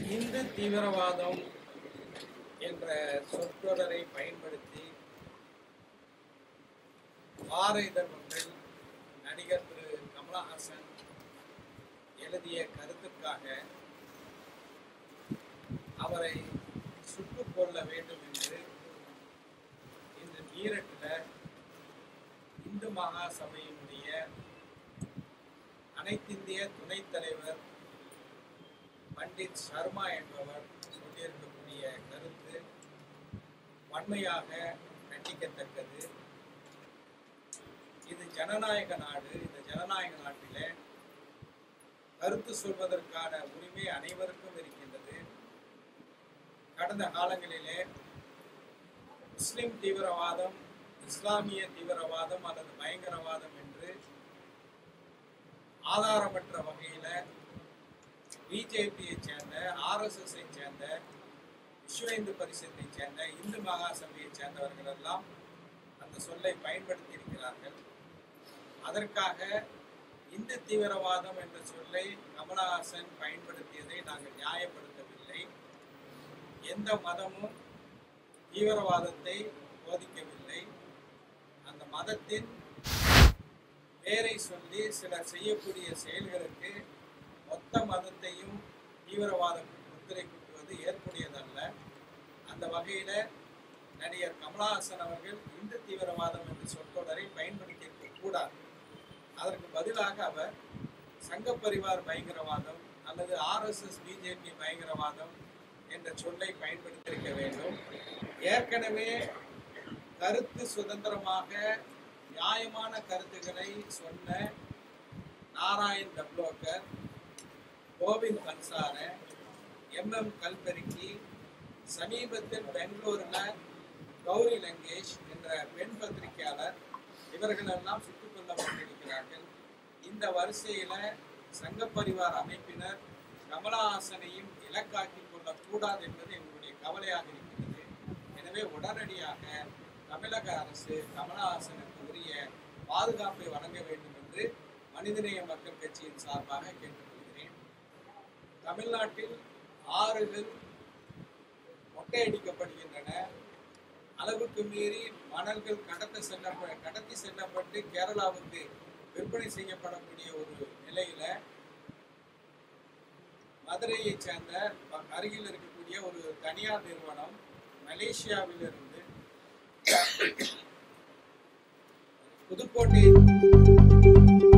இந்து தீவிரவாதம் என்ற சொற்றொடரை பயன்படுத்தி வார இதழ் ஒன்றில் நடிகர் திரு கமலஹாசன் எழுதிய கருத்துக்காக அவரை சுட்டுக் கொள்ள வேண்டும் என்று இன்று மீரட்டில் இந்து மகா சபையினுடைய அனைத்திந்திய துணைத் தலைவர் பண்டிட் சர்மா என்பவர் சொல்லியிருக்கக்கூடிய கருத்து வன்மையாக கண்டிக்கத்தக்கது இது ஜனநாயக நாடு இந்த ஜனநாயக நாட்டிலே கருத்து சொல்வதற்கான உரிமை அனைவருக்கும் இருக்கின்றது கடந்த காலங்களிலே முஸ்லிம் தீவிரவாதம் இஸ்லாமிய தீவிரவாதம் அல்லது பயங்கரவாதம் என்று ஆதாரமற்ற வகையில பிஜேபியை சேர்ந்த ஆர்எஸ்எஸ்ஐ சேர்ந்த விஸ்வ இந்து பரிஷத்தை சேர்ந்த இந்து மகா சபையை சேர்ந்தவர்கள் எல்லாம் அந்த சொல்லை பயன்படுத்தி இருக்கிறார்கள் அதற்காக இந்து தீவிரவாதம் என்ற சொல்லை கமலஹாசன் பயன்படுத்தியதை நாங்கள் நியாயப்படுத்தவில்லை எந்த மதமும் தீவிரவாதத்தை போதிக்கவில்லை அந்த மதத்தின் பேரை சொல்லி சிலர் செய்யக்கூடிய செயல்களுக்கு மொத்த மதத்தையும் தீவிரவாத முத்திரை குட்டுவது ஏற்புடையதல்ல அந்த வகையில நடிகர் கமலஹாசன் அவர்கள் இந்து தீவிரவாதம் என்ற சொற்றொடரை பயன்படுத்தி கூடாது அதற்கு பதிலாக அவர் சங்க பரிவார் பயங்கரவாதம் அல்லது ஆர்எஸ்எஸ் பிஜேபி பயங்கரவாதம் என்ற சொல்லை பயன்படுத்தியிருக்க வேண்டும் ஏற்கனவே கருத்து சுதந்திரமாக நியாயமான கருத்துக்களை சொன்ன நாராயண் டப்ளோக்கர் கோவிந்த் பன்சார எம் எம் கல்பெருக்கி சமீபத்தில் பெங்களூரில் கௌரி லங்கேஷ் என்ற பெண் பத்திரிகையாளர் இவர்களெல்லாம் சுட்டுக் கொல்லப்பட்டிருக்கிறார்கள் இந்த வரிசையில சங்க பரிவார் அமைப்பினர் கமலஹாசனையும் இலக்காக்கிக் கொள்ளக்கூடாது என்பது எங்களுடைய கவலையாக இருக்கிறது எனவே உடனடியாக தமிழக அரசு கமலஹாசனுக்கு உரிய பாதுகாப்பை வழங்க வேண்டும் என்று மனிதநேய மக்கள் கட்சியின் சார்பாக கேட்டுக்கொள்கிறேன் தமிழ்நாட்டில் ஆறுகள் மொட்டையடிக்கப்படுகின்றன அளவுக்கு மீறி மணல்கள் கடத்த செல்ல கடத்தி செல்லப்பட்டு கேரளாவுக்கு விற்பனை செய்யப்படக்கூடிய ஒரு நிலையில மதுரையை சேர்ந்த ப- அருகில் இருக்கக்கூடிய ஒரு தனியார் நிறுவனம் மலேசியாவிலிருந்து புதுக்கோட்டை